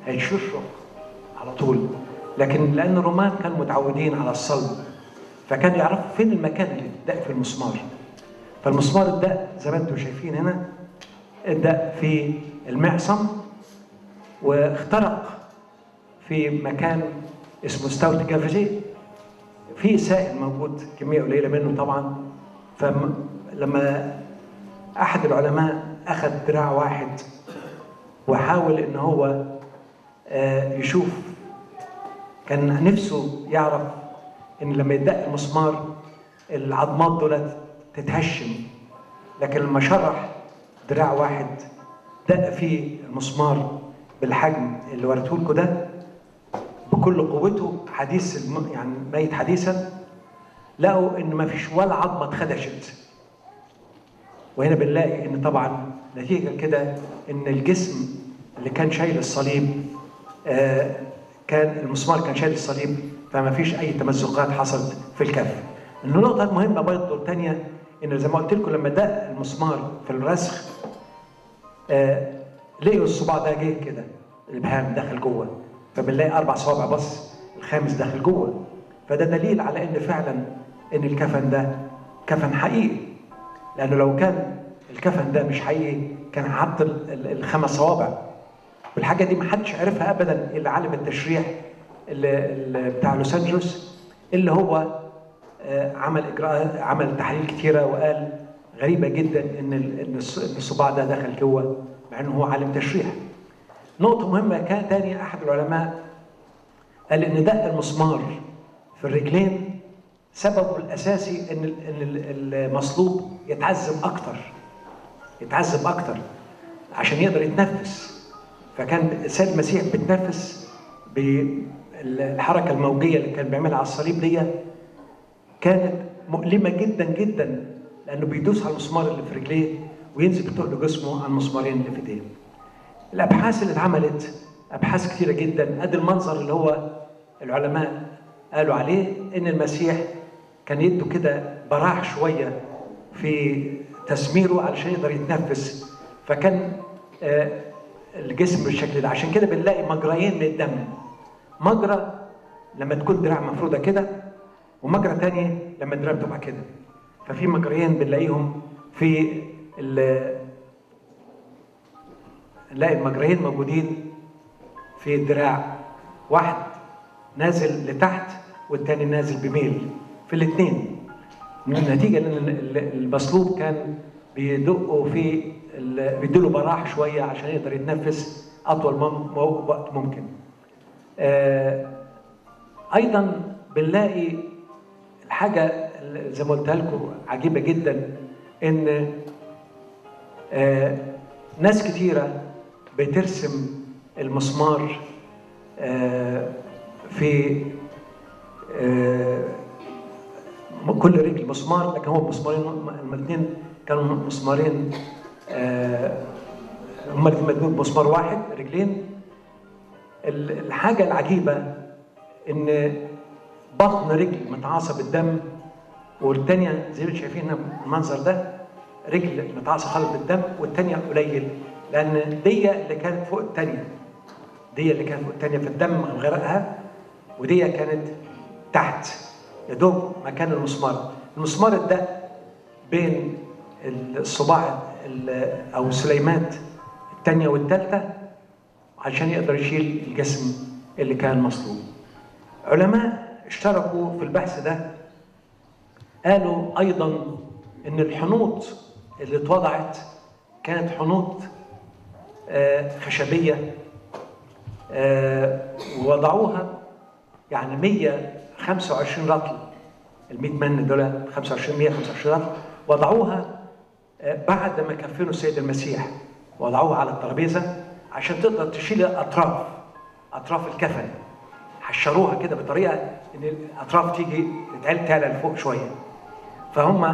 هيتشرشوا على طول لكن لان الرومان كانوا متعودين على الصلب فكانوا يعرفوا فين المكان اللي اتدق في المسمار فالمسمار اتدق زي ما انتم شايفين هنا اتدق في المعصم واخترق في مكان اسمه ستاوت جافيجي في سائل موجود كميه قليله منه طبعا فلما احد العلماء اخذ دراع واحد وحاول ان هو آه، يشوف كان نفسه يعرف ان لما يدق المسمار العظمات دولت تتهشم لكن لما شرح دراع واحد دق فيه المسمار بالحجم اللي وريته لكم ده بكل قوته حديث الم... يعني ميت حديثا لقوا ان ما فيش ولا عظمه اتخدشت وهنا بنلاقي ان طبعا نتيجه كده ان الجسم اللي كان شايل الصليب آه كان المسمار كان شايل الصليب فما فيش اي تمزقات حصلت في الكف. النقطه المهمه برضه الثانيه ان زي ما قلت لكم لما دق المسمار في الرسخ آه لقوا الصباع ده جه كده الابهام دخل جوه فبنلاقي اربع صوابع بس الخامس داخل جوه فده دليل على ان فعلا ان الكفن ده كفن حقيقي لانه لو كان الكفن ده مش حقيقي كان حط ال- ال- الخمس صوابع والحاجه دي محدش عرفها ابدا الا عالم التشريح اللي اللي بتاع لوس انجلوس اللي هو آه، عمل اجراءات عمل تحاليل كتيره وقال غريبه جدا ان ال- ان الص- إن الصباع ده دخل جوه مع انه هو عالم تشريح نقطة مهمة كان تاني أحد العلماء قال إن دق المسمار في الرجلين سببه الأساسي إن ال- إن ال- المصلوب يتعذب أكتر يتعذب أكتر عشان يقدر يتنفس فكان السيد المسيح بيتنفس بالحركة الموجية اللي كان بيعملها على الصليب دي كانت مؤلمة جدا جدا لأنه بيدوس على المسمار اللي في رجليه وينزل بتقل جسمه على المسمارين اللي في ايديه. الابحاث اللي اتعملت ابحاث كثيره جدا ادي المنظر اللي هو العلماء قالوا عليه ان المسيح كان يده كده براح شويه في تسميره علشان يقدر يتنفس فكان آه، الجسم بالشكل ده عشان كده بنلاقي مجريين من الدم مجرى لما تكون دراع مفروده كده ومجرى تاني لما الدراع بتبقى كده ففي مجريين بنلاقيهم في ال- نلاقي المجريين موجودين في الدراع واحد نازل لتحت والتاني نازل بميل في الاثنين النتيجة لأن ال- ال- المصلوب كان بيدقوا في ال- بيديله براح شوية عشان يقدر يتنفس أطول مم- وقت ممكن. آه، أيضا بنلاقي الحاجة اللي زي ما قلت لكم عجيبة جدا إن آه، ناس كتيرة بترسم المسمار آه، في آه، كل رجل مسمار لكن هو مسمارين هما الاثنين كانوا مسمارين آه، هما الاثنين مدموج مسمار واحد رجلين ال- الحاجة العجيبة إن بطن رجل متعاصة بالدم والتانية زي ما انتم شايفين هنا المنظر ده رجل متعاصة خالص بالدم والتانية قليل لأن دي اللي كانت فوق التانية دي اللي كانت فوق التانية في الدم غرقها ودي كانت تحت يا دوب مكان المسمار المسمار ده بين الصباع ال- أو السليمات التانية والتالتة عشان يقدر يشيل الجسم اللي كان مصلوب علماء اشتركوا في البحث ده قالوا ايضا ان الحنوط اللي اتوضعت كانت حنوط آه، خشبيه آه، ووضعوها يعني 125 رطل ال 100 من دول 25 125 رطل وضعوها آه، بعد ما كفنوا السيد المسيح وضعوها على الترابيزه عشان تقدر تشيل الاطراف اطراف الكفن حشروها كده بطريقه ان الاطراف تيجي تتعل تعلى لفوق شويه فهم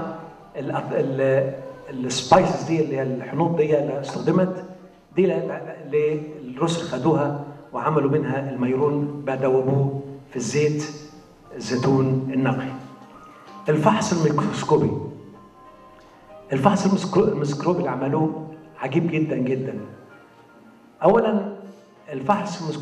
السبايسز دي اللي هي الحنوط دي اللي استخدمت دي اللي الرسل خدوها وعملوا منها الميرون بدوبوه في الزيت الزيتون النقي الفحص الميكروسكوبي الفحص المسكرو- الميكروسكوبي اللي عملوه عجيب جدا جدا اولا الفحص الميكروسكوبي